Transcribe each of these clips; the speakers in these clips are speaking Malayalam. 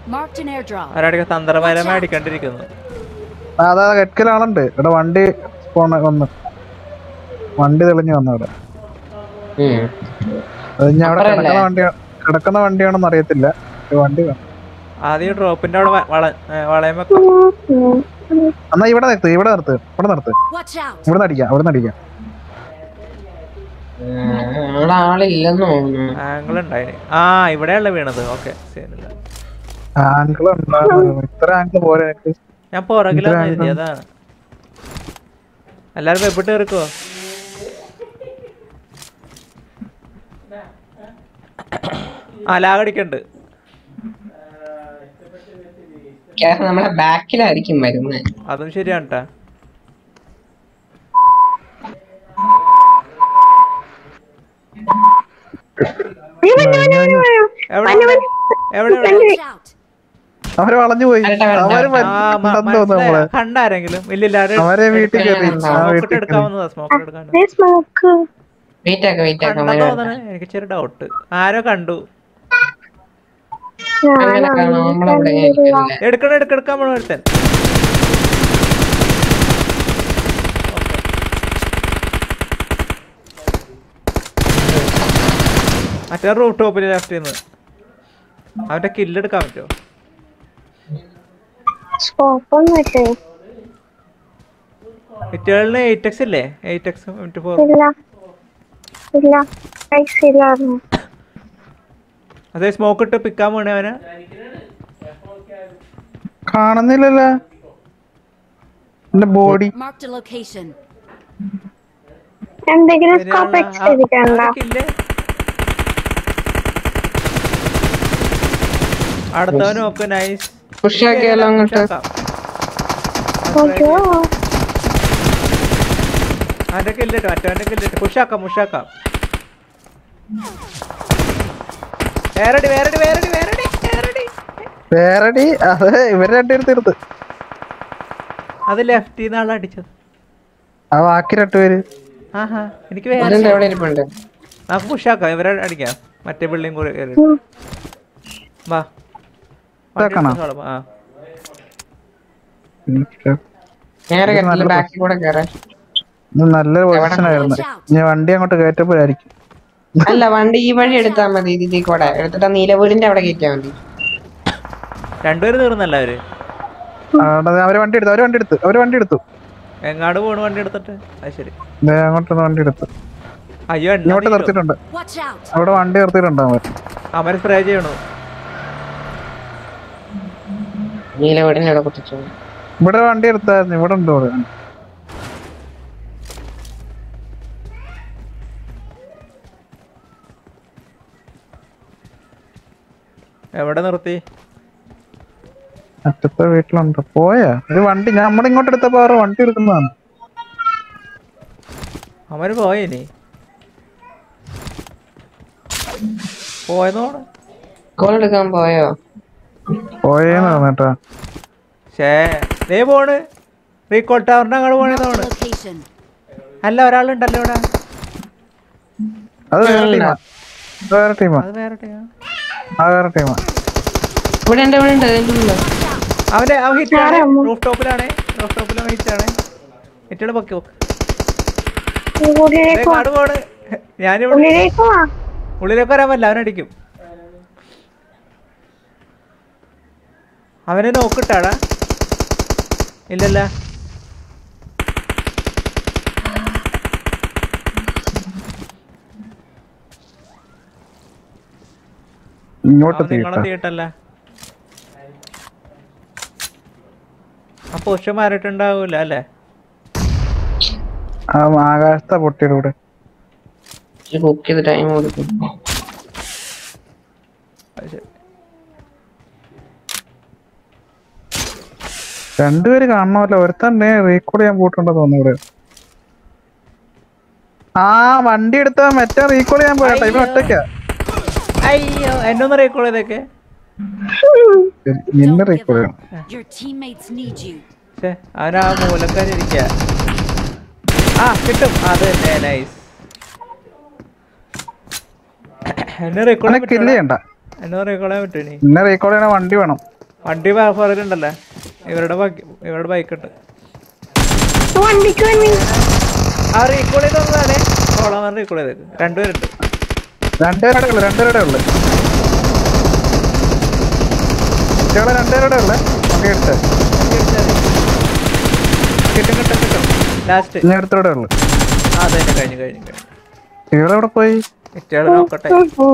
Marked an airdrop. അവരടിക്ക തന്ത്രപരമായി അടിക്കണ്ടിരിക്കുന്നു ആ, അതാ കെറ്റിൽ ആളുണ്ട് ഇവിടെ വണ്ടി പോണ വന്ന് വണ്ടി തെളിഞ്ഞു വന്നു ഇവിടെ ഉം. അത് ഞാൻ അവിടെ അപ്പുറമല്ലേ? കിടക്കുന്ന വണ്ടി കിടക്കുന്ന വണ്ടിയാണെന്ന് അറിയത്തില്ല ഒരു വണ്ടി വേണം ആദ്യം ഡ്രോപ്പിന്റെ അവിടെ വ- വള ഏ, വളയം വെക്കാം എന്നാ ഇവിടെ നിർത്ത് ഇവിടെ നിർത്ത് ഇവിടെ നിർത്ത് Watch out! ഇവിടെ അടിക്കാം ഇവിടെ അടിക്കാം ഉം, അവിടെ ആളില്ലെന്ന് തോന്നുന്നു ആംഗിൾ ഉണ്ടായിന് ആ ഇവിടെയല്ല വീണത് ഓക്കെ ശരില്ല ആംഗിൾ ഉണ്ടാകും ഇത്ര ആംഗിൾ പോരെ എനിക്ക് ഞാൻ പുറകിലാന്ന് ഇത്ര എഴുതി അതാണ് എല്ലാരും വെപ്പിട്ട് കയറിക്കോ ആ ലാഗടിക്കണ്ട് കാരണം നമ്മളെ ബാക്കിലായിരിക്കും വരുന്നത് അതും ശരിയാണ് ട്ടാ എവിടെ എവിടെ? എവിടെ എവിടെ Watch out! അവര് വളഞ്ഞു പോയി വരട്ടെ, വരട്ടെ. അവര് ആ മ- ഉണ്ടെന്ന് തോന്നുന്നു മനസ്സിലായോ? നമ്മളെ കണ്ടാരെങ്കിലും ഇല്ലില്ല അവരെ വീട്ടിൽ കയറി ആ സ്മോക്കിട്ട് വീട്ടിൽ കയറി എടുക്കാവുന്നതാ സ്മോക്കിട്ട് എടുക്കാൻ സ്മോക്ക് വെയിറ്റ് ആക്ക വെയിറ്റ് ആക്ക കണ്ടെന്ന് തോന്നണേ എനിക്ക് ചെറിയ ഡൗട്ട് ആരോ കണ്ടു അങ്ങനെ കാണാം നമ്മളവിടെ ഇരിക്കുന്നില്ല എടുക്കണം എടുക്ക എടുക്കാൻ പോണ ഒരുത്തൻ മറ്റേ റൂഫ് ടോപ്പിൽ ലെഫ്റ്റ് നിന്ന് അവന്റെ കില്ല് എടുക്കാൻ പറ്റുമോ സ്കോപ്പ് ഒന്നുമില്ലേ ഇറ്റേളിന് എയ്റ്റ് എക്സ് ഇല്ലേ എയ്റ്റ് എക്സ് ട്വന്റി ഫോർ ഇല്ല ഇല്ല പൈസ ഇല്ലായിരുന്നു അതെ സ്മോക്ക് ഇട്ട് പിക്കാൻ പോണേ അവനെ കാണുന്നില്ലല്ലോ എന്റെ ബോഡി Marked a location. എന്തെങ്കിലും സ്കോപ്പ് എക്സ്ട്രാ ഇരിക്കണ്ട കില്ല് അടുത്തവൻ നോക്ക് നൈസ് പുഷ് ആക്കിയാലോ അങ്ങോട്ട് ഓക്കോ അവന്റെ കില്ലിട്ട് മറ്റവന്റെ കില്ലിട്ട് പുഷാക്കാം പുഷാക്കാം വേറടി വേറടി വേറടി വേറടി വേറടി വേറെടി അത് ഇവര് രണ്ടുപേരും തീർത്ത് അത് ലെഫ്റ്റിൽ നിന്ന് ആളെ അടിച്ചത് ആ ബാക്കി രണ്ടുപേര് ആഹാ എനിക്ക് വേറെ ഇതുണ്ട് എവിടെ ഇരിപ്പുണ്ട് നമുക്ക് പുഷാക്കാം ഇവരെ അടിക്കാം മറ്റേ ബിൽഡിംഗ് കൂടെ കയറി വാ ഇതാക്കണോ? ആ നേരെ കെട്ടില്ല ബാക്കിൽ കൂടെ കയറാൻ ഇത് നല്ലൊരു പൊസിഷൻ ആയിരുന്നു ഞാൻ വണ്ടി അങ്ങോട്ട് കയറ്റപ്പോഴായിരിക്കും അല്ല വണ്ടി ഈ വഴി എടുത്താ മതി ഇതിൽ കൂടെ എടുത്തിട്ട് ആ നീലവൂരിന്റെ അവിടെ കയറ്റിയാ മതി രണ്ടുപേരും തീർന്നല്ല അവര് അവിടെ അവര് വണ്ടി എടുത്തു അവര് വണ്ടി എടുത്തു അവര് വണ്ടി എടുത്തു എങ്ങാട് പോണു വണ്ടി എടുത്തിട്ട് അത് ശരി ദേ അങ്ങോട്ടൊന്ന് വണ്ടി എടുത്തു അയ്യോ എണ്ണ ഇങ്ങോട്ട് തീരും. നിർത്തിയിട്ടുണ്ട് Watch out! അവിടെ വണ്ടി നിർത്തിയിട്ടുണ്ട് അവൻ അവര് സ്പ്രേ ചെയ്യണു നീലവൂരിന്റെ അവിടെ കുത്തിച്ചു ഇവിടെ വണ്ടി എടുത്തായിരുന്നു ഇവിടെ ഉണ്ട് ഇവിടെ എവിടെ നിർത്തി അറ്റത്തെ വീട്ടിലുണ്ട് പോയാ ഒരു വണ്ടി ഞാൻ നമ്മുടെ ഇങ്ങോട്ട് എടുത്തപ്പോ അവരുടെ വണ്ടി എടുക്കുന്നതാണ് അവര് പോയിനി പോയെന്നോണ് കോൾ എടുക്കാൻ പോയോ പോയേന്ന് പറഞ്ഞേട്ടാ ഷേ ദേ പോണ് റീകോൾ ടവറിന്റെ അങ്ങോട്ട് Marked a പോണെന്നോണ് location. അല്ല ഒരാളുണ്ടല്ലോ ഇവിടെ അത് വേറെ ടീമാ അത് വേറെ ടീമാ അത് വേറെ ടീമാ. അത് വേറെ ടീമാ ഇവിടെ ഉണ്ട് ഇവിടെ ഉണ്ട് അതിന്റെ ഉള്ളില്. അവന്റെ അവൻ ഹിറ്റാണ് റൂഫ് ടോപ്പിലാണ് റൂഫ് ടോപ്പിലാണ് ഹിറ്റാണ് ഹിറ്റാണ് പൊക്കി പൊക്ക് ഉള്ളിലേക്ക് വാ കാട് പോണ് ഞാനിവിടെ ഉള്ളിലേക്ക് വാ ഉള്ളിലേക്ക് വരാൻ പറ്റില്ല അവനടിക്കും അവനെ നോക്കിട്ടാടാ ഇല്ലല്ല ഇങ്ങോട്ട് അവൻ നിങ്ങളെ തീട്ടാ തീട്ടല്ല അപ്പൊ ഉഷ മാറിയിട്ടുണ്ടാവൂല അല്ലേ ആ ആകാശത്തെ പൊട്ടിയുടെ കൂടെ ഇത് കുക്ക് ചെയ്ത് ടൈം കൊടുക്കും അത് ശരി. രണ്ടുപേര് കാണണമല്ലോ ഒരുത്തന്നെ റീകോഡ് ചെയ്യാൻ പോയിട്ടുണ്ടോ തോന്നുന്നു ഇവിടെ ആ വണ്ടി എടുത്ത മറ്റേ റീകോഡ് ചെയ്യാൻ പോയാ ഇവ ഒറ്റയ്ക്കാ അയ്യോ എന്നെ ഒന്ന് റീകോൾ ചെയ്തേക്കെ ശരി, നിന്നെ Don't give റീകോഡ് ചെയ്യണം up. Your teammates need you. ഛേ, അവനാ മൂലക്കാരിരിക്ക ആ കിട്ടും അത് തന്നെ നൈസ് എന്നെ റെക്കോർഡ് അവനെ കില്ല് ചെയ്യണ്ട എന്നെ റീക്കോളാൻ പറ്റുമോ ഇനി പിന്നെ റീകോൾ ചെയ്യണ വണ്ടി വേണം വണ്ടി പുറകിലുണ്ടല്ലേ ഇവരുടെ ബൈക്ക് ഇവരുടെ ബൈക്ക് ഉണ്ട് വണ്ടിക്ക് വന്നി ആ റീകോൾ ചെയ്ത് വന്നതാണേ സോളാൻ റീകോൾ ചെയ്തേക്ക് രണ്ടുപേരുണ്ട് രണ്ടുപേരുടെ ഉള്ളു രണ്ടുപേരുടെ ഉള്ളു കുട്ടികളെ രണ്ടുപേരുടെ ഉള്ളു വണ്ടി എടുത്ത് കിട്ടും കിട്ടും കിട്ടും ലാസ്റ്റ് ഇനി അടുത്തവിടെ ഉള്ളു ആ അതെ കഴിഞ്ഞു കഴിഞ്ഞു കഴിഞ്ഞു ഇവളെവിടെ പോയി ഇറ്റയാള് നോക്കട്ടെ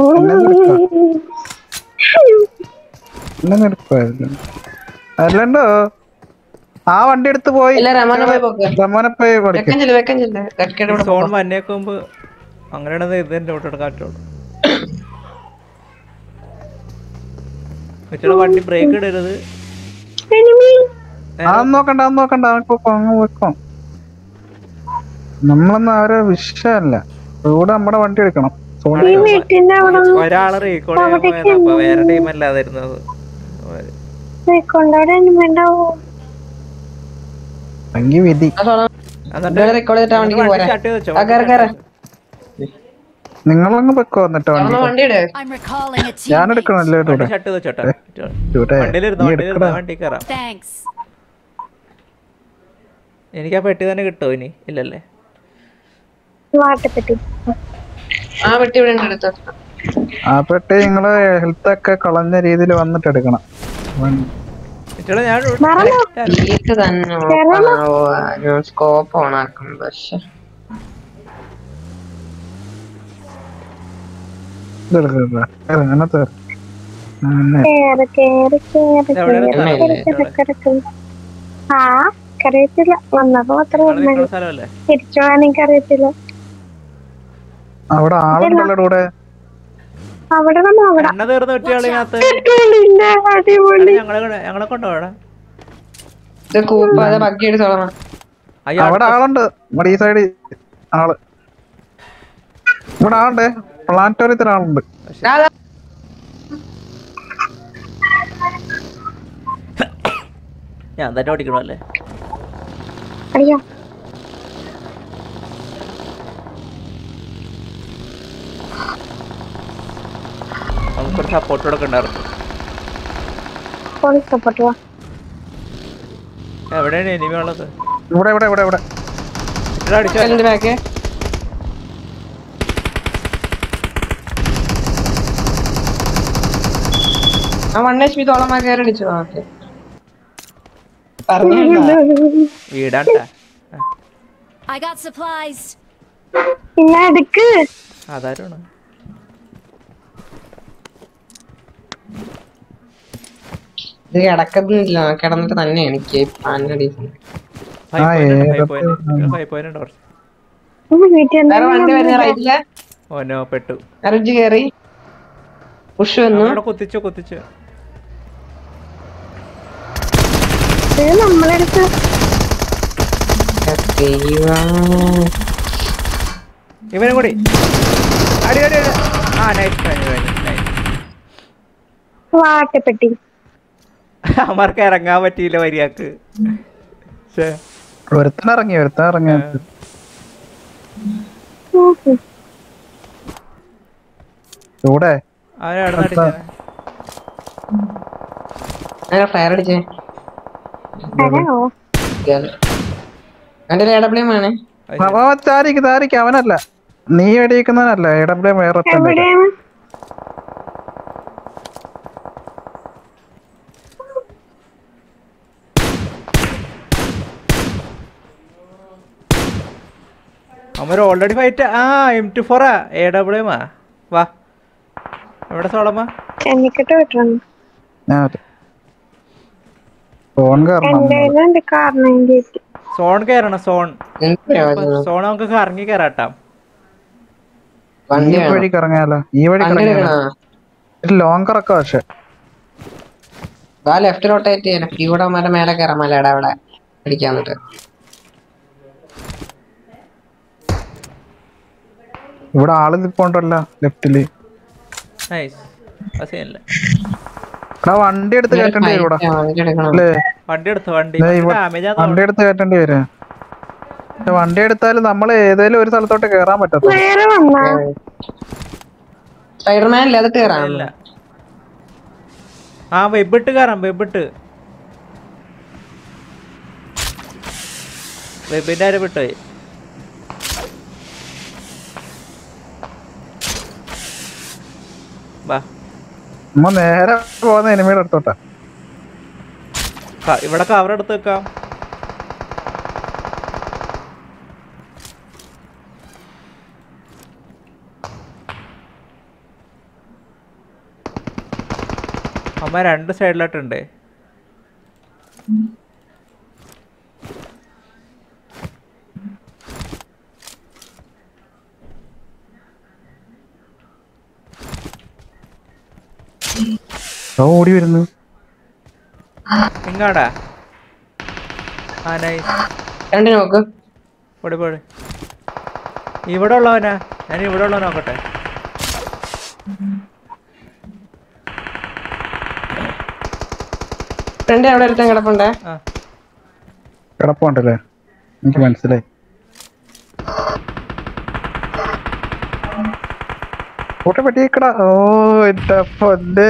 എന്നെ എടുക്കുവായിരുന്നു അല്ലണ്ടോ ആ വണ്ടി എടുത്ത് പോയി ഇല്ല റമോനെ പോയി പോക്ക് റമോനെ പോയി പഠിക്കും വെക്കാൻ ചെല്ലു വെക്കാൻ ചെല്ലു ഗഡ്കയുടെ കൂടെ സോൺ മഞ്ഞേക്ക് മുമ്പ് അങ്ങനെയാണ് ഇത് എന്റെ ഓട്ടോ കാറ്റുള്ളൂ മറ്റുള്ള വണ്ടി ബ്രേക്ക് ഇടരുത് എനിമി അതൊന്നും നോക്കണ്ട അതൊന്നും നോക്കണ്ട അവർക്ക് അങ്ങ് വെക്കും നമ്മളൊന്നും അവരെ വിഷയമല്ല ഇവിടെ നമ്മുടെ വണ്ടി എടുക്കണം സോണി ഈ വീട്ടിന്റെ അവിടെ ഒരാള് റീകോൾ ചെയ്യാൻ പോയതാ അപ്പൊ വേറെ ടീം അല്ലാതിരുന്നത് കൊണ്ടവിടെ എനിമി ഉണ്ടാവോ ഭംഗി വിധി എന്നിട്ട് റെക്കോർഡ് ചെയ്തിട്ട് ആ വണ്ടിക്ക് വണ്ടി പോരാ start ചെയ്ത് വെച്ചോ. ആ കയറി കയറി നിങ്ങളങ്ങ് വെക്കോ എന്നിട്ട് വണ്ടി വണ്ടി ഇട് I'm recalling a ഞാൻ teammate. എടുക്കണല്ലേ വണ്ടി ഇവിടെ ഷട്ട് ചെയ്ത് വെച്ചോട്ടെ ഇവിടെ വണ്ടിയിലിരുന്നോ നീ വണ്ടിയിലിരുന്നോ എടുക്കടാ വണ്ടി കയറാം Thanks. എനിക്ക് ആ പെട്ടി തന്നെ കിട്ടുമോ ഇനി ഇല്ലല്ലേ വാട്ടപ്പെട്ടി ആ വെട്ടി ഇവിടെ ഉണ്ട് എടുത്തോ ആ പെട്ടി നിങ്ങള് ഹെൽത്ത് ഒക്കെ കളഞ്ഞ രീതിയിൽ വന്നിട്ട് എടുക്കണം വണ്ടി- ഇറ്റളെ ഞാൻ ലീക്ക് തന്നെ ഓപ്പൺ ആവോ സ്കോപ്പ് ഓൺ ആക്കും പക്ഷെ ഇതെടുക്ക് ഇതെടുക്ക്. കേറ്, അതിനകത്ത് കേറ്. അങ്ങനെ. കേറി കേറി കേറി എവിടെ കേറി സ്ഥലം? കേറി കിടക്കും ആ അറിയത്തില്ല വന്നത് മാത്രം ഓർമ്മയുള്ളൂ സ്ഥലമല്ലേ തിരിച്ചു പോകാൻ എനിക്ക് അറിയത്തില്ല അവിടെ ആളുണ്ടല്ലോ ഇവിടെ അവിടെ നമ്മ അവിടെ എണ്ണ തീർന്ന് കുട്ടികളിനകത്ത് ഇല്ല, അടിപൊളി ഞങ്ങളെ ഞങ്ങളെ കൊണ്ടുപോടാ ഇത് കൂപ്പാതെ ബഗ്ഗി എടുത്ത് തുടങ്ങാം അയ്യോ അവിടെ ആളുണ്ട് ഇവിടെ ഈ സൈഡ് ആള് ഇവിടെ ആളുണ്ട് പ്ലാനറ്റോറിയത്തിൽ ആളുണ്ട് ഞാൻ തന്നെ ഓടിക്കണമല്ലേ അയ്യോ നമുക്കൊരു സപ്പോർട്ട് കൊടുക്കണ്ടായിരുന്നു പോലീസ് സപ്പോർട്ട് വാ എവിടെയാണ് എനിമി ഉള്ളത് ഇവിടെ ഇവിടെ ഇവിടെ ഇവിടെ ഇറ്റളെ അടിച്ചോ എന്റെ ബാക്ക് ആ വൺ എച്ച് പി തോളം കയറി അടിച്ചു ഓക്കെ പറഞ്ഞു വീടാണ്ടാ I got supplies. പിന്നെ എടുക്ക് അതാരാണ് ഇത് കിടക്കുന്നില്ല കിടന്നിട്ട് തന്നെ എനിക്ക് പാനടി ആ, ഏതൊക്കെ ഫൈവ് പോയിന്റ് ഉണ്ട് കുറച്ച് ഉം, വീട്ടിൽ വേറെ വണ്ടി വരുന്ന എന്തായാലും റൈറ്റില് ഓനോ പെട്ടു അറുജ് കയറി പുഷ് വന്നു അവിടെ കുത്തിച്ചു കുത്തിച്ചു ഇത് നമ്മളെടുത്ത് ദൈവം. ഇവനും കൂടി അടി അടി അടി ആ നൈസ് കഴിഞ്ഞു കഴിഞ്ഞു നൈസ് വാട്ടപ്പെട്ടി അവർക്ക് ഇറങ്ങാൻ പറ്റിയില്ല വരിയാക്ക് ശ്ശേ. ഒരുത്തൻ ഇറങ്ങി ഒരുത്തൻ ഇറങ്ങി ഉം. ഇവിടെ അവനെ അവിടെ നിന്ന് അങ്ങനെ ഫയർ അടിച്ചേ തരാമോ എന്റെ എ ഡബ്ല്യൂ ആണ് താരിക്ക് താരിക്ക് അവനല്ല നീ വെടിയിക്കുന്നവനല്ല എ ഡബ്ല്യു വേറെ ഒരുത്തൻ ഉണ്ട്. എവിടെയാണ് അവര് ഓൾറെഡി ഫൈറ്റ് ആ എം ടു ഫോറാ എ ഡബ്ല്യു ആ വാ എവിടെ സോളമ്മ ചെന്നിക്കിട്ട് വിട്ടിരുന്നു ഞാൻ ഒരു- ഫോൺ കാരണം എന്റെ കയ്യിലുണ്ട് കാർ നയൻറ്റി എയ്റ്റ് സോൺ കയറണം സോൺ എന്ത് പ്രയോജനം സോൺ നമുക്ക് കറങ്ങി കയറാട്ടാം ഈ വണ്ടി വേണം വഴി കറങ്ങിയാലോ ഈ വഴി വണ്ടി കറങ്ങിയാലോ എടുക്കണോ ഒരു ലോങ് കറക്കം പക്ഷെ ആ ലെഫ്റ്റ് റൊട്ടേറ്റ് ചെയ്യാൻ ഇവിടെ മറ്റേ മേലെ കയറാം മലയുടെ അവിടെ അടിക്കാൻ എന്നിട്ട് ഇവിടെ ആള് നിപ്പോണ്ടല്ലോ ലെഫ്റ്റില് നൈസ് അസീനല്ലേ എടാ വണ്ടി എടുത്ത് കയറ്റേണ്ടി വരും ഇവിടെ വണ്ടി എടുക്കണം അല്ലേ വണ്ടി എടുത്തു വണ്ടി ദേ ഇവിടെ ഡാമേജ് വണ്ടി എടുത്ത് കയറ്റേണ്ടി വരും പക്ഷെ വണ്ടി എടുത്താലും നമ്മൾ ഏതേലും ഒരു സ്ഥലത്തോട്ട് കേറാൻ പറ്റത്തുള്ളൂ വേറെ വന്നാ സ്പൈഡർമാൻ ഇല്ല അത് കയറാം ഇല്ല ആ വെബിട്ട് കയറാം വെബിട്ട് വെബിൻ്റെ ആര് വിട്ടുപോയി വാ നമ്മ നേരെ പോകുന്ന എനിമിയുടെ അടുത്തോട്ടാ ക- ഇവിടെ കവർ എടുത്ത് വെക്കാം അമ്മ രണ്ട് സൈഡിലായിട്ടുണ്ട് ഓ, ഓടി വരുന്നു ഇങ്ങാടാ ആ നൈസ് രണ്ട് നോക്ക് പൊടി പൊടി ഇവിടെ ഉള്ളവനാ ഞാൻ ഇവിടെ ഉള്ളവൻ നോക്കട്ടെ ഫ്രണ്ട് അവിടെ ഒരുത്തൻ കിടപ്പുണ്ടേ ആ കിടപ്പുണ്ടല്ലേ എനിക്ക് മനസ്സിലായി കൂട്ടെ പെട്ടിക്കട ഓ എന്റെ പൊന്നെ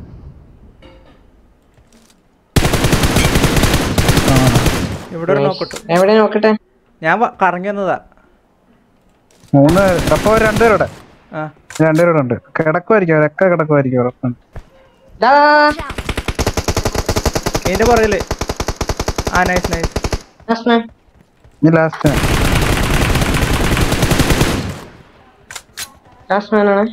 ആ, ഇവിടെ ഒരു നോക്കട്ടു എവിടെ നോക്കട്ടെ ഞാൻ വ- കറങ്ങി വന്നതാ മൂന്ന് അപ്പൊ രണ്ടുപേരുടെ ആ രണ്ടുപേരുടെ ഉണ്ട് കിടക്കുമായിരിക്കും അവരൊക്കെ കിടക്കുമായിരിക്കും ഉറപ്പാണ് ദാ, ഇതിന്റെ പുറകില് ആ നൈസ് നൈസ് last man. ഇനി ലാസ്റ്റ് Last man ആണ്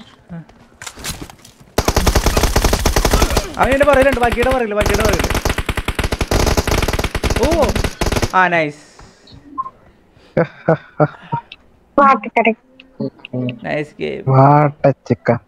അവൻ ഇതിന്റെ പുറകിലുണ്ട് ബാക്കിയുടെ പുറകില് ബാക്കിയുടെ പുറകില് ഓ ആ നൈസ് വാട്ടിക്കട നൈസ് ഗെയിം വാട്ട ചിക്കൻ